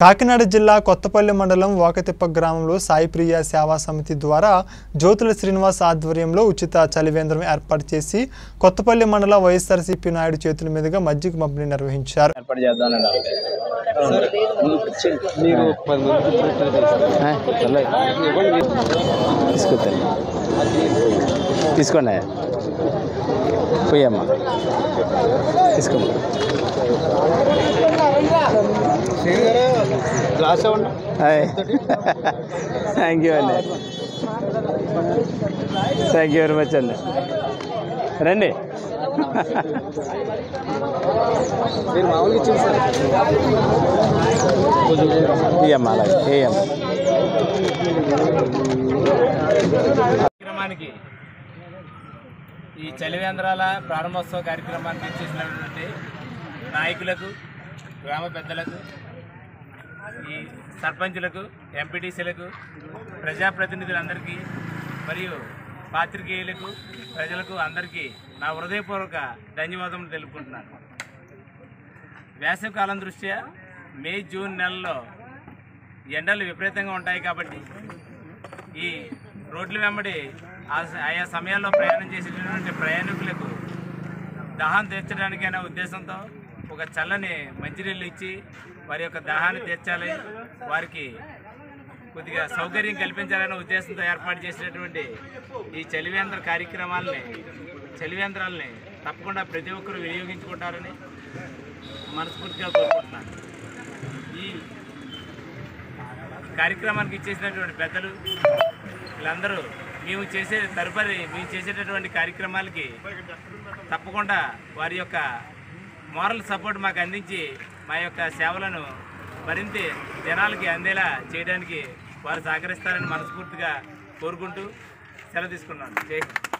కాకినాడ జిల్లా కొత్తపల్లి మండలం వాకతిప్ప గ్రామంలో సాయి ప్రియ సేవా సమితి ద్వారా జ్యోతుల శ్రీనివాస్ ఆధ్వర్యంలో ఉచిత చలివేంద్రం ఏర్పాటు చేసి కొత్తపల్లి మండల వైఎస్ఆర్సీపీ నాయుడు చేతుల మీదుగా మజ్జిగ పంపిణీ నిర్వహించారు ఏర్పాటు చేద్దామని మీరు ఒక పది మందికి తీసుకొస్తాను తీసుకోండి పోయమ్మా తీసుకోమ్మా గ్లాస్ ఇవ్వండి థ్యాంక్ యూ అండి థ్యాంక్ యూ వెరీ మచ్ అండి రండి మీరు మామూలుగా ఇచ్చింది సార్ ఇయ్యమ్మా అలాగే వేయమ్మా కార్యక్రమానికి ఈ చలివేంద్రాల ప్రారంభోత్సవ కార్యక్రమానికి ఇచ్చేసినటువంటి నాయకులకు గ్రామ పెద్దలకు ఈ సర్పంచులకు ఎంపీటీసీలకు ప్రజాప్రతినిధులందరికీ మరియు పాత్రికేయులకు ప్రజలకు అందరికీ నా హృదయపూర్వక ధన్యవాదములు తెలుపుకుంటున్నాను వేసవికాలం దృష్ట్యా మే జూన్ నెలలో ఎండలు విపరీతంగా ఉంటాయి కాబట్టి ఈ రోడ్ల వెంబడి ఆ- ఆయా సమయాల్లో ప్రయాణం చేసేటటువంటి ప్రయాణికులకు దాహం తీర్చడానికైనా ఉద్దేశంతో ఒక చల్లని మంచినీళ్ళు ఇచ్చి వారి యొక్క దాహాన్ని తీర్చాలి వారికి కొద్దిగా సౌకర్యం కల్పించాలనే ఉద్దేశంతో ఏర్పాటు చేసినటువంటి ఈ చలివేంద్ర కార్యక్రమాలని చలివేంద్రాలని తప్పకుండా ప్రతి ఒక్కరూ వినియోగించుకుంటారని మనస్ఫూర్తిగా కోరుకుంటున్నాను ఈ కార్యక్రమానికి ఇచ్చేసినటువంటి పెద్దలు వీళ్ళందరూ మేము చేసే తదుపరి మేము చేసేటటువంటి కార్యక్రమాలకి తప్పకుండా వారి యొక్క మోరల్ సపోర్ట్ మాకు అందించి మా యొక్క సేవలను మరింత జనాలకి అందేలా చేయడానికి వారు సహకరిస్తారని మనస్ఫూర్తిగా కోరుకుంటూ సెలవు తీసుకున్నాను జై హింద్.